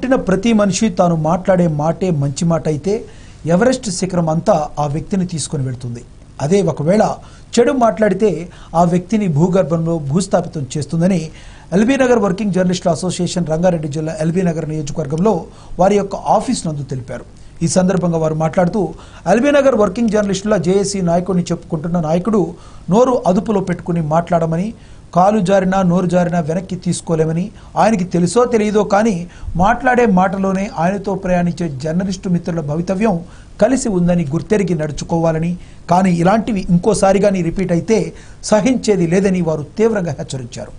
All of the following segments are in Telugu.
పుట్టిన ప్రతి మనిషి తాను మాట్లాడే మాటే మంచి మాట అయితే ఎవరెస్ట్ శిఖరం అంతా ఆ వ్యక్తిని తీసుకొని వెళ్తుంది అదే ఒకవేళ చెడు మాట్లాడితే ఆ వ్యక్తిని భూగర్భంలో భూస్థాపితం చేస్తుందని ఎల్బీ నగర్ వర్కింగ్ జర్నలిస్టుల అసోసియేషన్ రంగారెడ్డి జిల్లా ఎల్బీ నగర్ నియోజకవర్గంలో వారి యొక్క ఆఫీస్ నందు తెలిపారు ఈ సందర్భంగా వారు మాట్లాడుతూ ఎల్బీ నగర్ వర్కింగ్ జర్నలిస్టుల జేఏసీ నాయకుడిని చెప్పుకుంటున్న నాయకుడు నోరు అదుపులో పెట్టుకుని మాట్లాడమని కాలు జారినా నోరు జారినా వెనక్కి తీసుకోలేమని ఆయనకి తెలుసో తెలియదో కానీ మాట్లాడే మాటలోనే ఆయనతో ప్రయాణించే జర్నలిస్టు మిత్రుల భవితవ్యం కలిసి ఉందని గుర్తెరిగి నడుచుకోవాలని కానీ ఇలాంటివి ఇంకోసారి కానీ రిపీట్ అయితే సహించేది లేదని వారు తీవ్రంగా హెచ్చరించారు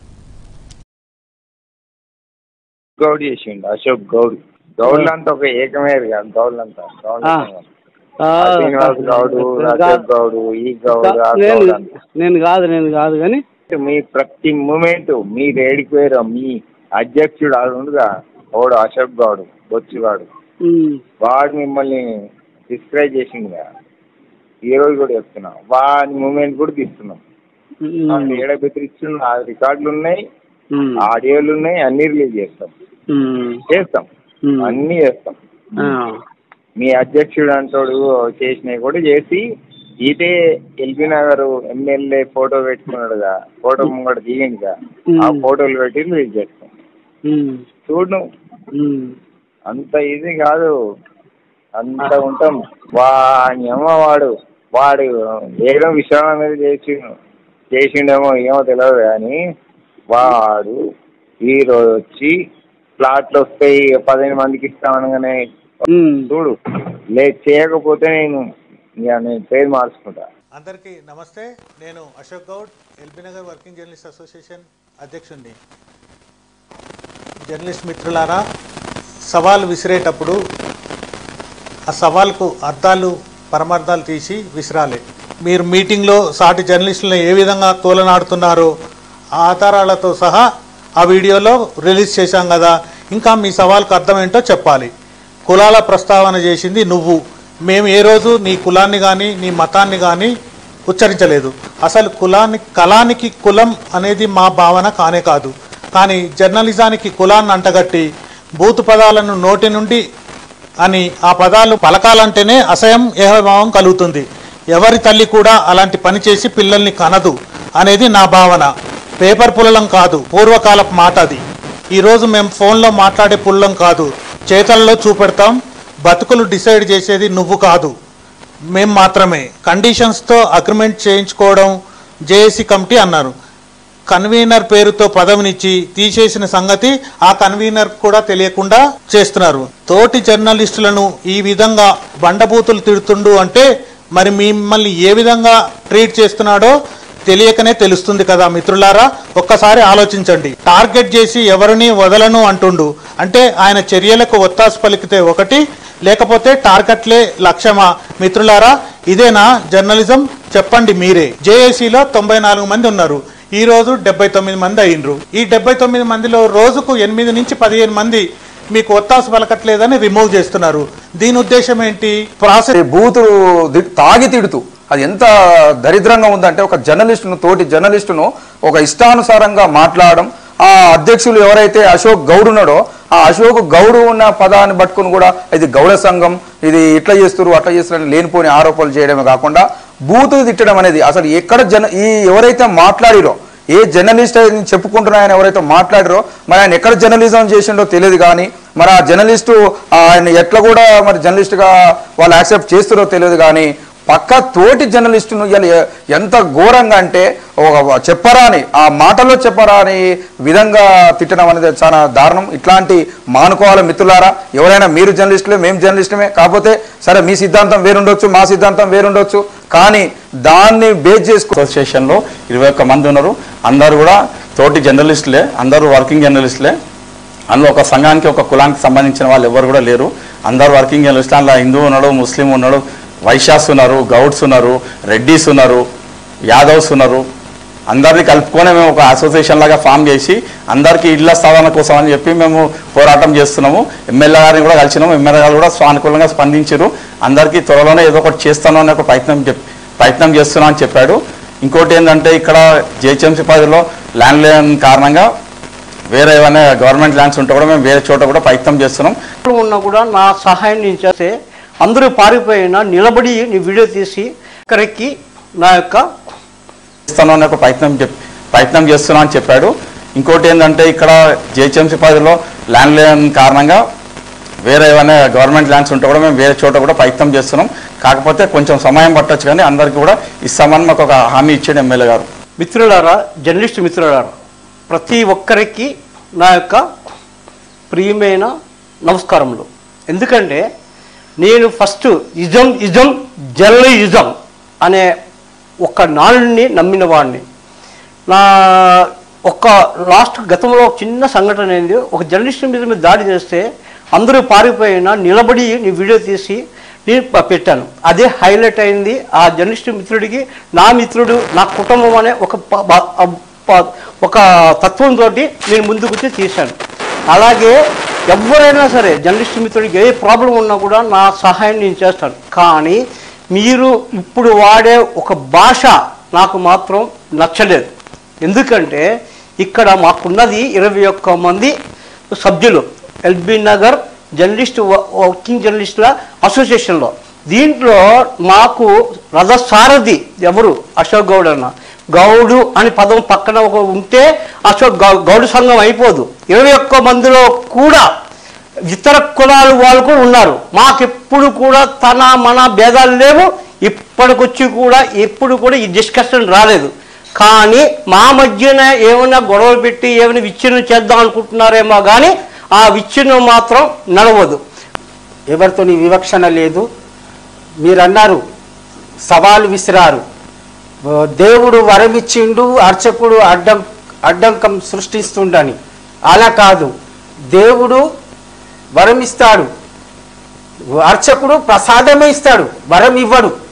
గౌడ్ చేసిండు అశోక్ గౌడ్ గౌడ్లంతా ఒక ఏకమేరు కాదు గౌడ్లంతా గౌడ్లంతా ఆ, ఆ శ్రీనివాస్ గౌడు అశోక్ కా- గౌడు ఈ గౌడు ఆ నేను గౌడ్ అంతా. నేను కాదు నేను కాదు కానీ మీ ప్రతి మూమెంట్ మీరు ఏడిపోయారు మీ అధ్యక్షుడు ఆడు ఉండుగా వాడు అశోక్ గౌడు బొచ్చివాడు ఉమ్, వాడు మిమ్మల్ని డిస్క్రైబ్ చేసిండు కదా ఈ రోజు కూడా చెప్తున్నాం వాడి మూమెంట్ కూడా తీస్తున్నాం ఉమ్, ఏడ బెదిరిస్తున్న ఆ రికార్డులు ఉన్నాయి ఉమ్, ఆడియోలు ఉన్నాయి అన్ని రిలీజ్ చేస్తాం ఉమ్, చేస్తాం ఉమ్. అన్ని చేస్తాం ఆ, మీ అధ్యక్షుడు అంటాడు చేసినవి కూడా చేసి ఇదే ఎల్బీ నగర్ ఎమ్మెల్యే ఫోటో పెట్టుకున్నాడుగా ఫోటో ముంగట దిగిందిగా ఆ ఉమ్. ఫోటోలు పెట్టి రిలీజ్ చేస్తాం ఉమ్, చూడు నువ్వు. ఉమ్, అంత ఈజీ కాదు అంత ఉంటాం వాని అమ్మ వాడు వాడు ఏదో విషయం అనేది చేసి చేసిండేమో ఏమో తెలియదు కానీ వాడు ఈ రోజు వచ్చి ప్లాట్లు వస్తాయి పదిహేను మందికి ఇస్తామనగానే ఉమ్. చూడు లే చేయకపోతే నేను ఇక నేను పేరు మార్చుకుంటా అందరికీ నమస్తే నేను Ashok Goud LB Nagar working journalist association అధ్యక్షుడిని జర్నలిస్ట్ మిత్రులారా సవాల్ విసిరేటప్పుడు ఆ సవాల్కు అర్థాలు పరమార్థాలు తీసి విసిరాలి మీరు మీటింగ్లో సాటి జర్నలిస్టులను ఏ విధంగా తోలనాడుతున్నారో ఆ ఆధారాలతో సహా ఆ వీడియోలో రిలీజ్ చేశాం కదా ఇంకా మీ సవాల్కు అర్థం ఏంటో చెప్పాలి కులాల ప్రస్తావన చేసింది నువ్వు మేము ఏ రోజు నీ కులాన్ని కానీ నీ మతాన్ని కానీ ఉచ్చరించలేదు అసలు కులాన్ని కళానికి కులం అనేది మా భావన కానే కాదు కానీ జర్నలిజానికి కులాన్ని అంటగట్టి బూతు పదాలను నోటి నుండి అని ఆ పదాలు పలకాలంటేనే అసహ్యం ఏహభావం కలుగుతుంది ఎవరి తల్లి కూడా అలాంటి పని చేసి పిల్లల్ని కనదు అనేది నా భావన పేపర్ పుల్లలం కాదు పూర్వకాలపు మాట అది ఈరోజు మేము ఫోన్లో మాట్లాడే పుల్లం కాదు చేతల్లో చూపెడతాం బతుకులు డిసైడ్ చేసేది నువ్వు కాదు మేం మాత్రమే కండిషన్స్తో అగ్రిమెంట్ చేయించుకోవడం జేఏసీ కమిటీ అన్నారు కన్వీనర్ పేరుతో పదవినిచ్చి తీసేసిన సంగతి ఆ కన్వీనర్ కూడా తెలియకుండా చేస్తున్నారు తోటి జర్నలిస్టులను ఈ విధంగా బండబూతులు తిడుతుండు అంటే మరి మిమ్మల్ని ఏ విధంగా ట్రీట్ చేస్తున్నాడో తెలియకనే తెలుస్తుంది కదా మిత్రులారా ఒక్కసారి ఆలోచించండి టార్గెట్ చేసి ఎవరిని వదలను అంటుండు అంటే ఆయన చర్యలకు ఒత్తాసు పలికితే ఒకటి లేకపోతే టార్గెట్లే లక్ష్యమా మిత్రులారా ఇదేనా జర్నలిజం చెప్పండి మీరే జేఏసీలో తొంభై నాలుగు మంది ఉన్నారు ఈ రోజు డెబ్బై తొమ్మిది మంది అయిండ్రు ఈ డెబ్బై తొమ్మిది మందిలో రోజుకు ఎనిమిది నుంచి పదిహేను మంది మీకు ఒత్తాసు పలకట్లేదని రిమూవ్ చేస్తున్నారు దీని ఉద్దేశం ఏంటి ప్రాసెస్ బూతు ది- తాగి తిడుతూ అది ఎంత దరిద్రంగా ఉందంటే ఒక జర్నలిస్టును తోటి జర్నలిస్టును ఒక ఇష్టానుసారంగా మాట్లాడడం ఆ అధ్యక్షులు ఎవరైతే అశోక్ గౌడ్ ఉన్నాడో ఆ అశోక్ గౌడ్ ఉన్న పదాన్ని పట్టుకుని కూడా ఇది గౌడ సంఘం ఇది ఇట్లా చేస్తారు అట్లా చేస్తారు లేనిపోని ఆరోపణలు చేయడమే కాకుండా బూతు తిట్టడం అనేది అసలు ఎక్కడ జన ఈ ఎవరైతే మాట్లాడిరో ఏ జర్నలిస్ట్ అని చెప్పుకుంటున్న ఆయన ఎవరైతే మాట్లాడారో మరి ఆయన ఎక్కడ జర్నలిజం చేసిండో తెలియదు కానీ మరి ఆ జర్నలిస్టు ఆయన ఎట్లా కూడా మరి జర్నలిస్ట్గా వాళ్ళు యాక్సెప్ట్ చేస్తారో తెలియదు కానీ పక్క తోటి జర్నలిస్టును ఇవాళ ఎ- ఎంత ఘోరంగా అంటే ఒక చెప్పరా అని ఆ మాటలో చెప్పరా అని విధంగా తిట్టడం అనేది చాలా దారుణం ఇట్లాంటి మానుకోవాలి మిత్రులారా ఎవరైనా మీరు జర్నలిస్టులే మేము జర్నలిస్టులమే కాకపోతే సరే మీ సిద్ధాంతం వేరుండొచ్చు మా సిద్ధాంతం వేరుండొచ్చు కానీ దాన్ని బేస్ చేసుకో అసోసియేషన్లో ఇరవై ఒక్క మంది ఉన్నారు అందరూ కూడా తోటి జర్నలిస్టులే అందరూ వర్కింగ్ జర్నలిస్టులే అందులో ఒక సంఘానికి ఒక కులానికి సంబంధించిన వాళ్ళు ఎవరు కూడా లేరు అందరూ వర్కింగ్ జర్నలిస్టులు అందులో హిందూ ఉన్నాడు ముస్లిం ఉన్నాడు వైశ్యాస్ ఉన్నారు గౌడ్స్ ఉన్నారు రెడ్డీస్ ఉన్నారు యాదవ్స్ ఉన్నారు అందరినీ కలుపుకొని మేము ఒక అసోసియేషన్ లాగా ఫామ్ చేసి అందరికీ ఇళ్ల స్థాపన కోసం అని చెప్పి మేము పోరాటం చేస్తున్నాము ఎమ్మెల్యే గారిని కూడా కలిసినాము ఎమ్మెల్యే గారు కూడా సానుకూలంగా స్పందించారు అందరికీ త్వరలోనే ఏదో ఒకటి చేస్తాను అనే ఒక ప్రయత్నం చెప్ ప్రయత్నం చేస్తున్నా అని చెప్పాడు ఇంకోటి ఏంటంటే ఇక్కడ జిహెచ్ఎంసీ పరిధిలో ల్యాండ్ లేని కారణంగా వేరే ఏమైనా గవర్నమెంట్ ల్యాండ్స్ ఉంటే కూడా మేము వేరే చోట కూడా ప్రయత్నం చేస్తున్నాం ఉన్నా కూడా నా సహాయం నేను చేస్తే అందరూ పారిపోయినా నిలబడి నీ వీడియో తీసి ఇక్కడికి నా యొక్క ఇస్తాను అనే ఒక ప్రయత్నం చెప్ ప్రయత్నం చేస్తున్నా అని చెప్పాడు ఇంకోటి ఏంటంటే ఇక్కడ జిహెచ్ఎంసీ పరిధిలో ల్యాండ్ లేని కారణంగా వేరే ఏమైనా గవర్నమెంట్ ల్యాండ్స్ ఉంటే కూడా మేము వేరే చోట కూడా ప్రయత్నం చేస్తున్నాం కాకపోతే కొంచెం సమయం పట్టొచ్చు కానీ అందరికీ కూడా ఇస్తామని మాకు ఒక హామీ ఇచ్చాడు ఎమ్మెల్యే గారు మిత్రులారా జర్నలిస్ట్ మిత్రులారా ప్రతి ఒక్కరికి నా యొక్క ప్రియమైన నమస్కారములు ఎందుకంటే నేను ఫస్ట్ ఇజం ఇజం జర్నలిజం అనే ఒక నాలుని నమ్మిన వాడిని నా ఒక లాస్ట్ గతంలో ఒక చిన్న సంఘటన అయింది ఒక జర్నలిస్ట్ మీద మీద దాడి చేస్తే అందరూ పారిపోయినా నిలబడి నీ వీడియో తీసి నేను ప- పెట్టాను అదే హైలైట్ అయింది ఆ జర్నలిస్ట్ మిత్రుడికి నా మిత్రుడు నా కుటుంబం అనే ఒక ప- బ- అ- ప- ఒక తత్వంతో నేను ముందుకు వచ్చి తీశాను అలాగే ఎవరైనా సరే జర్నలిస్ట్ మిత్రుడికి ఏ ప్రాబ్లం ఉన్నా కూడా నా సహాయం నేను చేస్తాను కానీ మీరు ఇప్పుడు వాడే ఒక భాష నాకు మాత్రం నచ్చలేదు ఎందుకంటే ఇక్కడ మాకున్నది ఇరవై ఒక్క మంది సభ్యులు ఎల్బీ నగర్ జర్నలిస్ట్ వ- వర్కింగ్ జర్నలిస్టుల అసోసియేషన్లో దీంట్లో మాకు రథసారథి ఎవరు అశోక్ గౌడ్ అన్న గౌడు అని పదం పక్కన ఒక ఉంటే అశోక్ గౌ- గౌడు సంఘం అయిపోదు ఇరవై ఒక్క మందిలో కూడా ఇతర కులాలు వాళ్ళు కూడా ఉన్నారు మాకెప్పుడు కూడా తన మన భేదాలు లేవు ఇప్పటికొచ్చి కూడా ఎప్పుడు కూడా ఈ డిస్కషన్ రాలేదు కానీ మా మధ్యన ఏమైనా గొడవలు పెట్టి ఏమైనా విచ్ఛిన్నం చేద్దాం అనుకుంటున్నారేమో కానీ ఆ విచ్ఛిన్నం మాత్రం నడవదు ఎవరితో వివక్షణ లేదు మీరు అన్నారు సవాలు విసిరారు ఓ, దేవుడు వరమిచ్చిండు అర్చకుడు అడ్డం అడ్డంకం సృష్టిస్తుండని అలా కాదు దేవుడు వరం ఇస్తాడు అర్చకుడు ప్రసాదమే ఇస్తాడు వరం ఇవ్వడు